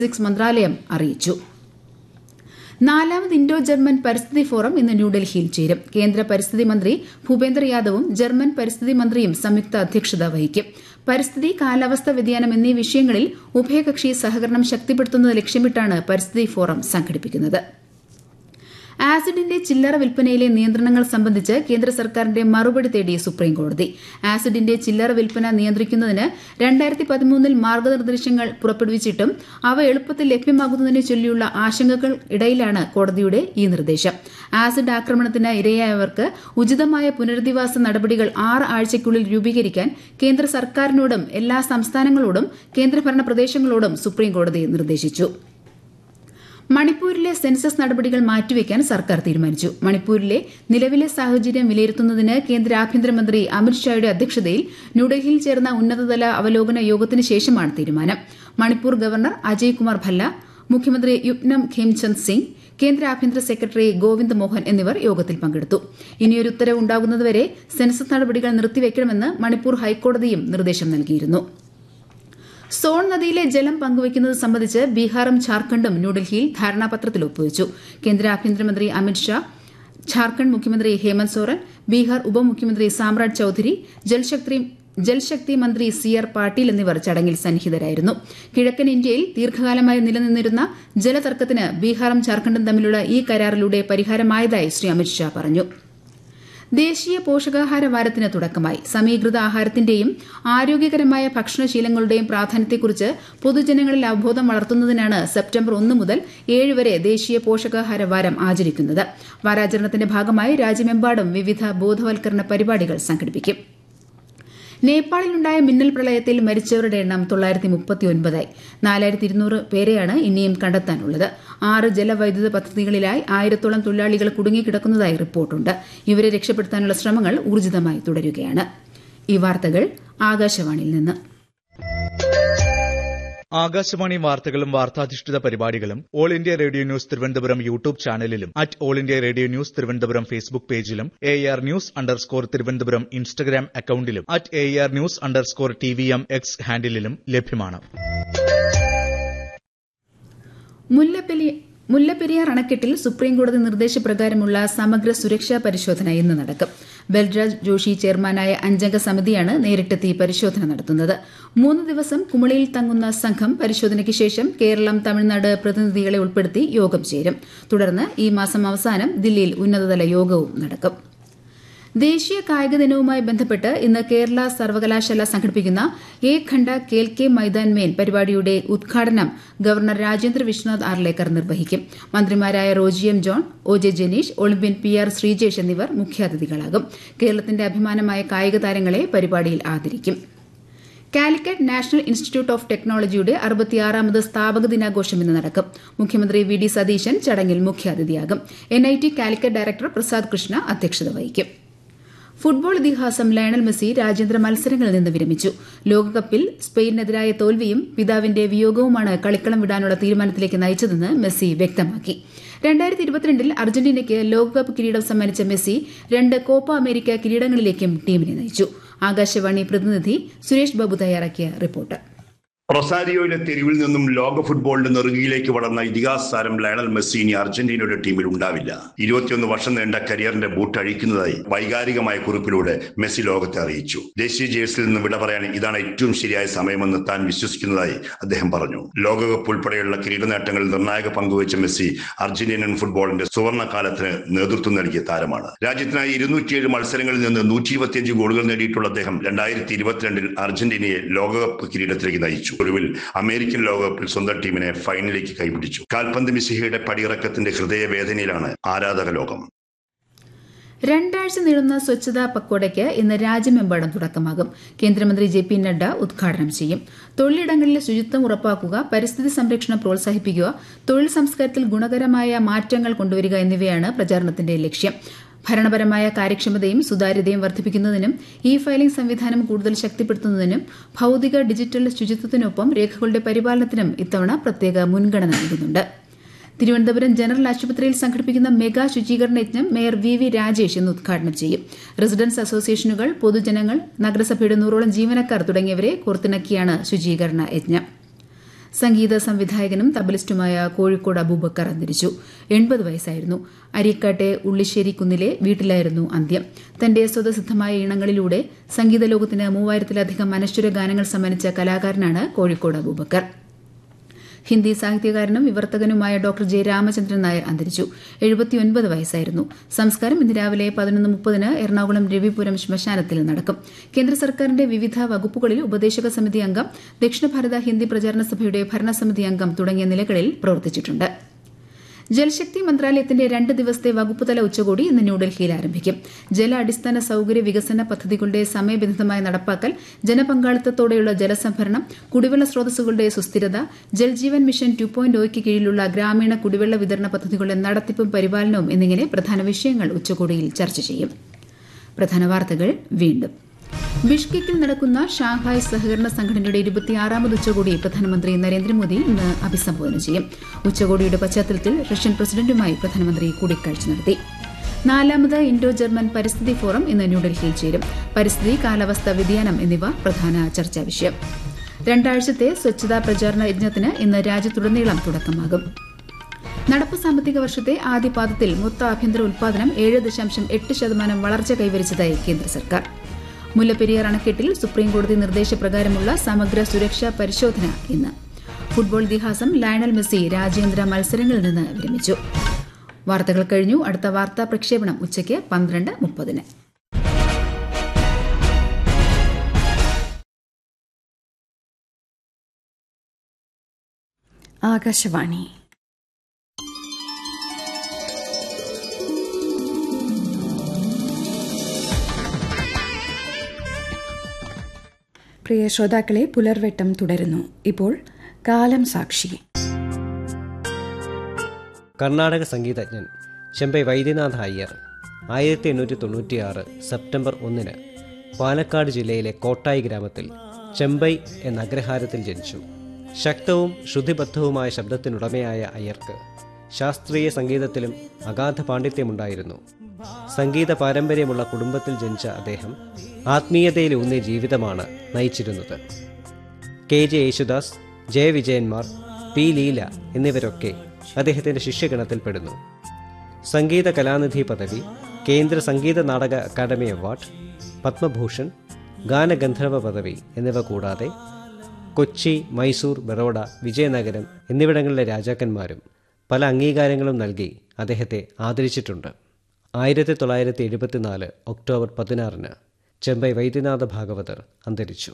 Physics മന്ത്രാലയം അറിയിച്ചു നാലാമത് ഇൻഡോ ജർമ്മൻ പരിസ്ഥിതി ഫോറം ഇന്ന് ന്യൂഡൽഹിയിൽ ചേരും കേന്ദ്ര പരിസ്ഥിതി മന്ത്രി ഭൂപേന്ദ്ര യാദവും ജർമ്മൻ പരിസ്ഥിതി മന്ത്രിയും സംയുക്ത അധ്യക്ഷത വഹിക്കും പരിസ്ഥിതി കാലാവസ്ഥാ വ്യതിയാനം എന്നീ വിഷയങ്ങളിൽ ഉഭയകക്ഷി സഹകരണം ശക്തിപ്പെടുത്തുന്നത് ലക്ഷ്യമിട്ടാണ് പരിസ്ഥിതി ഫോറം സംഘടിപ്പിക്കുന്നത് ആസിഡിന്റെ ചില്ലറ വിൽപ്പനയിലെ നിയന്ത്രണങ്ങൾ സംബന്ധിച്ച് കേന്ദ്ര സർക്കാരിന്റെ മറുപടി തേടി സുപ്രീംകോടതി ആസിഡിന്റെ ചില്ലറ വിൽപ്പന നിയന്ത്രിക്കുന്നതിന് രണ്ടായിരത്തി പതിമൂന്നിൽ മാർഗനിർദ്ദേശങ്ങൾ പുറപ്പെടുവിച്ചിട്ടും അവ എളുപ്പത്തിൽ ലഭ്യമാകുന്നതിനെ ചൊല്ലിയുള്ള ആശങ്കകൾ ഇടയിലാണ് കോടതിയുടെ ഈ നിർദ്ദേശം ആസിഡ് ആക്രമണത്തിന് ഇരയായവർക്ക് ഉചിതമായ പുനരധിവാസ നടപടികൾ ആറ് ആഴ്ചയ്ക്കുള്ളിൽ രൂപീകരിക്കാൻ കേന്ദ്ര സർക്കാരിനോടും എല്ലാ സംസ്ഥാനങ്ങളോടും കേന്ദ്രഭരണ പ്രദേശങ്ങളോടും സുപ്രീംകോടതി നിർദ്ദേശിച്ചു മണിപ്പൂരിലെ സെൻസസ് നടപടികൾ മാറ്റിവെക്കാൻ സർക്കാർ തീരുമാനിച്ചു മണിപ്പൂരിലെ നിലവിലെ സാഹചര്യം വിലയിരുത്തുന്നതിന് കേന്ദ്ര ആഭ്യന്തരമന്ത്രി അമിത്ഷായുടെ അധ്യക്ഷതയിൽ ന്യൂഡൽഹിയിൽ ചേർന്ന ഉന്നതതല അവലോകന യോഗത്തിന് ശേഷമാണ് തീരുമാനം മണിപ്പൂർ ഗവർണർ അജയ് കുമാർ ഭല്ല മുഖ്യമന്ത്രി യുപ്നം ഖേംചന്ദ് സിംഗ് കേന്ദ്ര ആഭ്യന്തര സെക്രട്ടറി ഗോവിന്ദ് മോഹൻ എന്നിവർ യോഗത്തിൽ പങ്കെടുത്തു ഇനിയൊരു ഉത്തരവ് ഉണ്ടാകുന്നതുവരെ സെൻസസ് നടപടികൾ നിർത്തിവെക്കണമെന്ന് മണിപ്പൂർ ഹൈക്കോടതിയും നിർദ്ദേശം നൽകിയിരുന്നു സോൺ നദിയിലെ ജലം പങ്കുവയ്ക്കുന്നത് സംബന്ധിച്ച് ബീഹാറും ഝാർഖണ്ഡും ന്യൂഡൽഹിയിൽ ധാരണാപത്രത്തിൽ ഒപ്പുവച്ചു കേന്ദ്ര ആഭ്യന്തരമന്ത്രി അമിത്ഷാ ഝാർഖണ്ഡ് മുഖ്യമന്ത്രി ഹേമന്ത് സോറൻ ബീഹാർ ഉപമുഖ്യമന്ത്രി സാമ്രാജ് ചൌധരി ജൽശക്തി ജൽശക്തി മന്ത്രി സി ആർ പാട്ടീൽ എന്നിവർ ചടങ്ങിൽ സന്നിഹിതരായിരുന്നു കിഴക്കൻ ഇന്ത്യയിൽ ദീർഘകാലമായി നിലനിന്നിരുന്ന ജലതർക്കത്തിന് ബീഹാറും ഝാർഖണ്ഡും തമ്മിലുള്ള ഈ കരാറിലൂടെ പരിഹാരമായതായി ശ്രീ അമിത്ഷാ പറഞ്ഞു ദേശീയ പോഷകാഹാര വാരത്തിന് തുടക്കമായി സമീകൃത ആഹാരത്തിന്റെയും ആരോഗ്യകരമായ ഭക്ഷണശീലങ്ങളുടെയും പ്രാധാന്യത്തെക്കുറിച്ച് പൊതുജനങ്ങളിൽ അവബോധം വളർത്തുന്നതിനാണ് സെപ്റ്റംബർ ഒന്ന് മുതൽ ഏഴ് വരെ ദേശീയ പോഷകാഹാര വാരം ആചരിക്കുന്നത് വാരാചരണത്തിന്റെ ഭാഗമായി രാജ്യമെമ്പാടും വിവിധ ബോധവൽക്കരണ പരിപാടികൾ സംഘടിപ്പിക്കും നേപ്പാളിലുണ്ടായ മിന്നൽ പ്രളയത്തിൽ മരിച്ചവരുടെ എണ്ണം തൊള്ളായിരത്തി മുപ്പത്തിയൊൻപതായി നാലായിരത്തി ഇരുന്നൂറ് പേരെയാണ് ഇനിയും കണ്ടെത്താനുള്ളത് ആറ് ജലവൈദ്യുത പദ്ധതികളിലായി ആയിരത്തോളം തൊഴിലാളികൾ കുടുങ്ങിക്കിടക്കുന്നതായി റിപ്പോർട്ടുണ്ട് ഇവരെ രക്ഷപ്പെടുത്താനുള്ള ശ്രമങ്ങൾ ഊർജിതമായി തുടരുകയാണ് ഈ വാർത്തകൾ ആകാശവാണിയിൽ നിന്ന് ആകാശവാണി വാർത്തകളും വാർത്താധിഷ്ഠിത പരിപാടികളും all India radio news Thiruvananthapuram YouTube ചാനലിലും at all India radio news Thiruvananthapuram Facebook പേജിലും A R news underscore Thiruvananthapuram Instagram അക്കൌണ്ടിലും at A R news underscore T V M X ഹാൻഡിലും ലഭ്യമാണ് മുല്ലപ്പെലി മുല്ലപ്പെരിയാർ അണക്കെട്ടിൽ സുപ്രീംകോടതി നിർദ്ദേശപ്രകാരമുള്ള സമഗ്ര സുരക്ഷാ പരിശോധന ഇന്ന് നടക്കും ബൽരാജ് ജോഷി ചെയർമാനായ അഞ്ചംഗ സമിതിയാണ് നേരിട്ടെത്തി പരിശോധന നടത്തുന്നത് മൂന്ന് ദിവസം കുമളിയിൽ തങ്ങുന്ന സംഘം പരിശോധനയ്ക്ക് ശേഷം കേരളം തമിഴ്നാട് പ്രതിനിധികളെ ഉൾപ്പെടുത്തി യോഗം ചേരും തുടർന്ന് ഈ മാസം അവസാനം ദില്ലിയിൽ ഉന്നതതല യോഗവും നടക്കും ദേശീയ കായിക ദിനവുമായി ബന്ധപ്പെട്ട് ഇന്ന് കേരള സർവകലാശാല സംഘടിപ്പിക്കുന്ന ഏക് ഖണ്ഡ കേൽ കെ മൈതാൻ മേൻ പരിപാടിയുടെ ഉദ്ഘാടനം ഗവർണർ രാജേന്ദ്ര വിശ്വനാഥ് ആർലേക്കർ നിർവഹിക്കും മന്ത്രിമാരായ Roji M John O J Janeesh Olympian P R Sreejesh എന്നിവർ മുഖ്യാതിഥികളാകും കേരളത്തിന്റെ അഭിമാനമായ കായിക താരങ്ങളെ പരിപാടിയിൽ ആദരിക്കും കാലിക്കറ്റ് നാഷണൽ ഇൻസ്റ്റിറ്റ്യൂട്ട് ഓഫ് ടെക്നോളജിയുടെ അറുപത്തിയാറാമത് സ്ഥാപക ദിനാഘോഷം ഇന്ന് നടക്കും മുഖ്യമന്ത്രി വി ഡി സതീശൻ ചടങ്ങിൽ മുഖ്യാതിഥിയാകും N I T Calicut director Prasad Krishna അധ്യക്ഷത വഹിക്കും ഫുട്ബോൾ ഇതിഹാസം ലയണൽ മെസ്സി രാജ്യാന്തര മത്സരങ്ങളിൽ നിന്ന് വിരമിച്ചു ലോകകപ്പിൽ സ്പെയിനെതിരായ തോൽവിയും പിതാവിന്റെ വിയോഗവുമാണ് കളിക്കളം വിടാനുള്ള തീരുമാനത്തിലേക്ക് നയിച്ചതെന്ന് മെസ്സി വ്യക്തമാക്കി രണ്ടായിരത്തി ഇരുപത്തിരണ്ടിൽ അർജന്റീനയ്ക്ക് ലോകകപ്പ് കിരീടം സമ്മാനിച്ച മെസ്സി രണ്ട് കോപ്പ അമേരിക്ക കിരീടങ്ങളിലേക്കും ടീമിനെ നയിച്ചു ആകാശവാണി പ്രതിനിധി സുരേഷ് ബാബു തയ്യാറാക്കിയ റിപ്പോർട്ട് റൊസാരിയോയിലെ തെരുവിൽ നിന്നും ലോക ഫുട്ബോളിന്റെ നെറുകയിലേക്ക് വളർന്ന ഇതിഹാസ താരം ലയണൽ മെസ്സി ഇനി അർജന്റീനയുടെ ടീമിൽ ഉണ്ടാവില്ല ഇരുപത്തിയൊന്ന് വർഷം നീണ്ട കരിയറിന്റെ ബൂട്ട് അഴിക്കുന്നതായി വൈകാരികമായ കുറിപ്പിലൂടെ മെസ്സി ലോകത്തെ അറിയിച്ചു ദേശീയ ജേഴ്സിയിൽ നിന്ന് വിട പറയാൻ ഇതാണ് ഏറ്റവും ശരിയായ സമയമെന്ന് താൻ വിശ്വസിക്കുന്നതായി അദ്ദേഹം പറഞ്ഞു ലോകകപ്പ് ഉൾപ്പെടെയുള്ള കിരീട നേട്ടങ്ങളിൽ നിർണായക പങ്കുവച്ച മെസ്സി അർജന്റീനൻ ഫുട്ബോളിന്റെ സുവർണ്ണ കാലത്തിന് നേതൃത്വം നൽകിയ താരമാണ് രാജ്യത്തിനായി ഇരുന്നൂറ്റിയേഴ് മത്സരങ്ങളിൽ നിന്ന് നൂറ്റി ഇരുപത്തിയഞ്ച് ഗോളുകൾ നേടിയിട്ടുള്ള അദ്ദേഹം രണ്ടായിരത്തി ഇരുപത്തിരണ്ടിൽ അർജന്റീനയെ ലോകകപ്പ് കിരീടത്തിലേക്ക് നയിച്ചു ഒടുവിൽ അമേരിക്കൻ ലോകകപ്പിൽ സ്വന്തം ടീമിനെ ഫൈനലിലേക്ക് കൈപിടിച്ചു കാൽപന്ത് മിസിഹയുടെ പടിയിറക്കത്തിന്റെ ഹൃദയവേദനയിലാണ് ആരാധക ലോകം രണ്ടാഴ്ച നീളുന്ന സ്വച്ഛതാ പക്കോടയ്ക്ക് ഇന്ന് രാജ്യമെമ്പാടും തുടക്കമാകും കേന്ദ്രമന്ത്രി ജെ പി നഡ്ഡ ഉദ്ഘാടനം ചെയ്യും തൊഴിലിടങ്ങളിലെ ശുചിത്വം ഉറപ്പാക്കുക പരിസ്ഥിതി സംരക്ഷണം പ്രോത്സാഹിപ്പിക്കുക തൊഴിൽ സംസ്കാരത്തിൽ ഗുണകരമായ മാറ്റങ്ങൾ കൊണ്ടുവരിക എന്നിവയാണ് പ്രചാരണത്തിന്റെ ലക്ഷ്യം ഭരണപരമായ കാര്യക്ഷമതയും സുതാര്യതയും വർദ്ധിപ്പിക്കുന്നതിനും ഇ ഫയലിംഗ് സംവിധാനം കൂടുതൽ ശക്തിപ്പെടുത്തുന്നതിനും ഭൌതിക ഡിജിറ്റൽ ശുചിത്വത്തിനൊപ്പം രേഖകളുടെ പരിപാലനത്തിനും ഇത്തവണ പ്രത്യേക മുൻഗണന നൽകുന്നുണ്ട് തിരുവനന്തപുരം ജനറൽ ആശുപത്രിയിൽ സംഘടിപ്പിക്കുന്ന മെഗാ ശുചീകരണ യജ്ഞം മേയർ വി വി രാജേഷ് ഇന്ന് ഉദ്ഘാടനം ചെയ്യും റെസിഡൻസ് അസോസിയേഷനുകൾ പൊതുജനങ്ങൾ നഗരസഭയുടെ നൂറോളം ജീവനക്കാർ തുടങ്ങിയവരെ കോർത്തിണക്കിയാണ് ശുചീകരണ യജ്ഞം സംഗീത സംവിധായകനും തബലിസ്റ്റുമായ കോഴിക്കോട് അബൂബക്കർ അന്തരിച്ചു എൺപത് വയസ്സായിരുന്നു അരിക്കാട്ടെ ഉള്ളിശ്ശേരി കുന്നിലെ വീട്ടിലായിരുന്നു അന്ത്യം തന്റെ സ്വതസിദ്ധമായ ഇണങ്ങളിലൂടെ സംഗീത ലോകത്തിന് മൂവായിരത്തിലധികം അനശ്വര ഗാനങ്ങൾ സമ്മാനിച്ച കലാകാരനാണ് കോഴിക്കോട് അബൂബക്കർ ഹിന്ദി സാഹിത്യകാരനും വിവർത്തകനുമായ ഡോക്ടർ ജെ രാമചന്ദ്രൻ നായർ അന്തരിച്ചു എഴുപത്തിയൊൻപത് വയസ്സായിരുന്നു സംസ്കാരം ഇന്ന് രാവിലെ പതിനൊന്ന് മുപ്പതിന് എറണാകുളം രവിപുരം ശ്മശാനത്തിൽ നടക്കും കേന്ദ്ര സർക്കാരിന്റെ വിവിധ വകുപ്പുകളിൽ ഉപദേശക സമിതി അംഗം ദക്ഷിണ ഭാരത ഹിന്ദി പ്രചാരണ സഭയുടെ ഭരണസമിതി അംഗം തുടങ്ങിയ നിലകളിൽ പ്രവർത്തിച്ചിട്ടുണ്ട് ജൽശക്തി മന്ത്രാലയത്തിന്റെ രണ്ട് ദിവസത്തെ വകുപ്പുതല ഉച്ചകോടി ഇന്ന് ന്യൂഡൽഹിയിൽ ആരംഭിക്കും ജല അടിസ്ഥാന സൌകര്യ വികസന പദ്ധതികളുടെ സമയബന്ധിതമായ നടപ്പാക്കൽ ജനപങ്കാളിത്തത്തോടെയുള്ള ജലസംഭരണം കുടിവെള്ള സ്രോതസ്സുകളുടെ സുസ്ഥിരത ജൽജീവൻ മിഷൻ ടു പോയിന്റ് ഒയ്ക്ക് കീഴിലുള്ള ഗ്രാമീണ കുടിവെള്ള വിതരണ പദ്ധതികളുടെ നടത്തിപ്പും പരിപാലനവും എന്നിങ്ങനെ പ്രധാന വിഷയങ്ങൾ ഉച്ചകോടിയിൽ ചർച്ച ചെയ്യും പ്രധാന വാർത്തകൾ വീണ്ടും ബിഷ്കെക്കിൽ നടക്കുന്ന ഷാങ്ഹായ് സഹകരണ സംഘടനയുടെ ഇരുപത്തിയാറാമത് ഉച്ചകോടി പ്രധാനമന്ത്രി നരേന്ദ്രമോദി ഇന്ന് അഭിസംബോധന ചെയ്യും ഉച്ചകോടിയുടെ പശ്ചാത്തലത്തിൽ റഷ്യൻ പ്രസിഡന്റുമായി പ്രധാനമന്ത്രി കൂടിക്കാഴ്ച നടത്തി നാലാമത് ഇൻഡോ ജർമ്മൻ പരിസ്ഥിതി ഫോറം ഇന്ന് ന്യൂഡൽഹിയിൽ ചേരും പരിസ്ഥിതി കാലാവസ്ഥാ വ്യതിയാനം എന്നിവ പ്രധാന ചർച്ചാ വിഷയം രണ്ടാഴ്ചത്തെ സ്വച്ഛതാ പ്രചാരണ യജ്ഞത്തിന് ഇന്ന് രാജ്യത്തുടനീളം തുടക്കമാകും നടപ്പ് സാമ്പത്തിക വർഷത്തെ ആദ്യപാദത്തിൽ മൊത്ത ആഭ്യന്തര ഉൽപാദനം ഏഴ് ദശാംശം എട്ട് ശതമാനം വളർച്ച കൈവരിച്ചതായി കേന്ദ്ര സർക്കാർ മുല്ലപ്പെരിയാർ അണക്കെട്ടിൽ സുപ്രീംകോടതി നിർദ്ദേശപ്രകാരമുള്ള സമഗ്ര സുരക്ഷാ പരിശോധന ഇന്ന് ഫുട്ബോൾ ഇതിഹാസം ലയണൽ മെസ്സി രാജ്യാന്തര മത്സരങ്ങളിൽ നിന്ന് വിരമിച്ചു വാർത്തകൾ കഴിഞ്ഞു അടുത്ത വാർത്താ പ്രക്ഷേപണം ഉച്ചയ്ക്ക് പന്ത്രണ്ട് മുപ്പതിന് ആകാശവാണി പ്രിയ ശ്രോതാക്കളെ പുലർവെട്ടം തുടരുന്നു ഇപ്പോൾ കാലം സാക്ഷി കർണാടക സംഗീതജ്ഞൻ ചെമ്പൈ വൈദ്യനാഥ അയ്യർ ആയിരത്തി എണ്ണൂറ്റി തൊണ്ണൂറ്റിയാറ് സെപ്റ്റംബർ ഒന്നിന് പാലക്കാട് ജില്ലയിലെ കോട്ടായി ഗ്രാമത്തിൽ ചെമ്പൈ എന്ന അഗ്രഹാരത്തിൽ ജനിച്ചു ശക്തവും ശ്രുതിബദ്ധവുമായ ശബ്ദത്തിനുടമയായ അയ്യർക്ക് ശാസ്ത്രീയ സംഗീതത്തിലും അഗാധ പാണ്ഡിത്യമുണ്ടായിരുന്നു സംഗീത പാരമ്പര്യമുള്ള കുടുംബത്തിൽ ജനിച്ച അദ്ദേഹം ആത്മീയതയിലൂന്നിയ ജീവിതമാണ് നയിച്ചിരുന്നത് കെ ജെ യേശുദാസ് ജയവിജയന്മാർ പി ലീല എന്നിവരൊക്കെ അദ്ദേഹത്തിന്റെ ശിഷ്യഗണത്തിൽപ്പെടുന്നു സംഗീത കലാനിധി പദവി കേന്ദ്ര സംഗീത നാടക അക്കാദമി അവാർഡ് പത്മഭൂഷൺ ഗാനഗന്ധർവ പദവി എന്നിവ കൂടാതെ കൊച്ചി മൈസൂർ ബറോഡ വിജയനഗരം എന്നിവിടങ്ങളിലെ രാജാക്കന്മാരും പല അംഗീകാരങ്ങളും നൽകി അദ്ദേഹത്തെ ആദരിച്ചിട്ടുണ്ട് ആയിരത്തി തൊള്ളായിരത്തി എഴുപത്തിനാല് ഒക്ടോബർ പതിനാറിന് ചെമ്പൈ വൈദ്യനാഥ ഭാഗവതർ അന്തരിച്ചു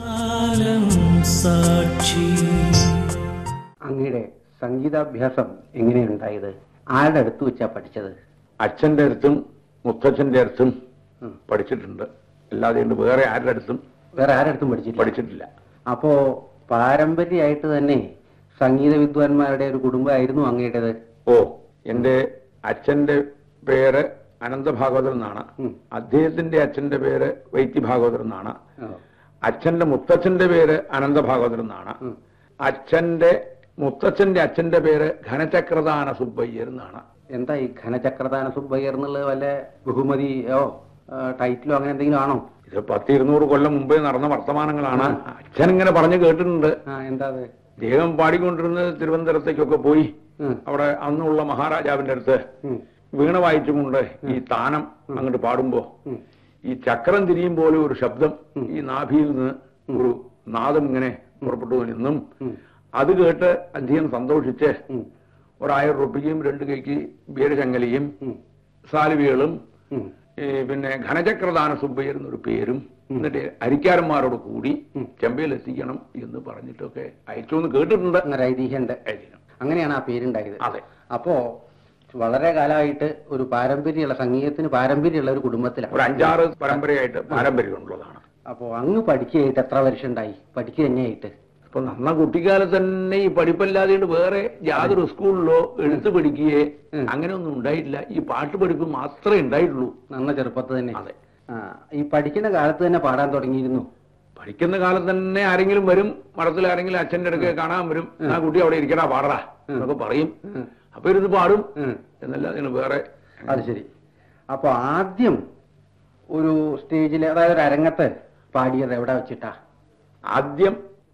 അങ്ങയുടെ സംഗീതാഭ്യാസം എങ്ങനെയുണ്ടായത് ആരുടെ അടുത്ത് വെച്ചാ പഠിച്ചത് അച്ഛന്റെ അടുത്തും മുത്തച്ഛന്റെ അടുത്തും പഠിച്ചിട്ടുണ്ട് അല്ലാതെ ഇന്ന് വേറെ ആരുടെ അടുത്തും വേറെ ആരടുത്തും പഠിച്ചില്ല പഠിച്ചിട്ടില്ല അപ്പോ പാരമ്പര്യമായിട്ട് തന്നെ സംഗീത വിദ്വാൻമാരുടെ ഒരു കുടുംബമായിരുന്നു അങ്ങയുടേത് ഓ എന്റെ അച്ഛന്റെ പേര് അനന്തഭാഗവതർ എന്നാണ് അദ്ദേഹത്തിന്റെ അച്ഛന്റെ പേര് വൈദ്യഭാഗവതർ എന്നാണ് അച്ഛന്റെ മുത്തച്ഛന്റെ പേര് അനന്തഭാഗവതർ എന്നാണ് അച്ഛന്റെ മുത്തച്ഛന്റെ അച്ഛന്റെ പേര് ഘനചക്രദാന സുബ്ബയ്യർ എന്നാണ് എന്താ ഈ ഘനചക്രദാന സുബ്ബയ്യർ എന്നുള്ളത് വല്ല ബഹുമതിയോ ആ, ടൈറ്റിലോ അങ്ങനെ എന്തെങ്കിലും ആണോ ഇത് പത്ത് ഇരുന്നൂറ് കൊല്ലം മുമ്പേ നടന്ന വർത്തമാനങ്ങളാണ് അച്ഛൻ ഇങ്ങനെ പറഞ്ഞു കേട്ടിട്ടുണ്ട് ആ എന്താ അത് അദ്ദേഹം പാടിക്കൊണ്ടിരുന്നത് തിരുവനന്തപുരത്തേക്കൊക്കെ പോയി ഉം. അവിടെ അന്നുള്ള മഹാരാജാവിന്റെ അടുത്ത് ഉം. വീണ വായിച്ചുകൊണ്ട് ഈ താനം അങ്ങോട്ട് പാടുമ്പോ ഉം. ഈ ചക്രം തിരിയും പോലെ ഒരു ശബ്ദം ഈ നാഭിയിൽ നിന്ന് ഒരു നാദം ഇങ്ങനെ പുറപ്പെട്ടു നിന്നും അത് കേട്ട് അദ്ദേഹം സന്തോഷിച്ച് ഉം. ഒരായിരം റുപ്യയും രണ്ട് കൈക്ക് വീരചങ്ങലയും സാലുവികളും ഉം. ഈ പിന്നെ ഘനചക്രദാന സുബ്ബയ്യർ എന്നൊരു പേരും എന്നിട്ട് അരിക്കാരന്മാരോട് കൂടി ചെമ്പയിൽ എത്തിക്കണം എന്ന് പറഞ്ഞിട്ടൊക്കെ അയച്ചു എന്ന് കേട്ടിട്ടുണ്ട് അങ്ങനെ ഐതിഹ്യണ്ട് ഐതിഹ്യം. അങ്ങനെയാണ് ആ പേരുണ്ടായത് അതെ. അപ്പോ വളരെ കാലമായിട്ട് ഒരു പാരമ്പര്യമുള്ള സംഗീതത്തിന് പാരമ്പര്യമുള്ള ഒരു കുടുംബത്തിലാണ് ഒരു അഞ്ചാറ് പരമ്പരയായിട്ട് പാരമ്പര്യമുള്ളതാണ് അപ്പോ അങ്ങ് പഠിക്കുകയായിട്ട് എത്ര വർഷം ഉണ്ടായി പഠിക്കുക തന്നെയായിട്ട് അപ്പൊ നന്ന കുട്ടിക്കാലത്ത് തന്നെ ഈ പഠിപ്പല്ലാതെ വേറെ യാതൊരു സ്കൂളിലോ എഴുത്ത് പഠിക്കുകയെ അങ്ങനെ ഒന്നും ഉണ്ടായിട്ടില്ല ഈ പാട്ട് പഠിപ്പ് മാത്രമേ ഉണ്ടായിട്ടുള്ളൂ നന്ന ചെറുപ്പത്ത് തന്നെ അതെ. ആ ഈ പഠിക്കുന്ന കാലത്ത് തന്നെ പാടാൻ തുടങ്ങിയിരുന്നു പഠിക്കുന്ന കാലത്ത് തന്നെ ആരെങ്കിലും വരും മഠത്തിൽ ആരെങ്കിലും അച്ഛന്റെ അടുക്ക് കാണാൻ വരും ആ കുട്ടി അവിടെ ഇരിക്കടാ പാടറാ എന്നൊക്കെ പറയും അപ്പൊ ഇരുന്ന് പാടും ഉം. എന്നല്ലാതെ വേറെ അത് ശരി അപ്പൊ ആദ്യം ഒരു സ്റ്റേജിൽ അതായത് ഒരു അരങ്ങത്ത് പാടിയത് എവിടെ വെച്ചിട്ടാ ആദ്യം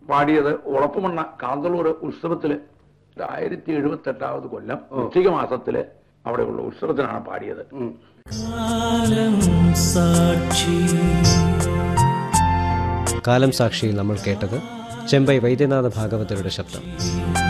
പാടിയത് ഉളപ്പമണ്ണ കാന്തളൂർ ഉത്സവത്തില് ആയിരത്തി എഴുപത്തി എട്ടാമത് കൊല്ലം വൃശ്ചിക മാസത്തില് അവിടെയുള്ള ഉത്സവത്തിനാണ് പാടിയത് കാലം സാക്ഷിയിൽ നമ്മൾ കേട്ടത് ചെമ്പൈ വൈദ്യനാഥ ഭാഗവതരുടെ ശബ്ദം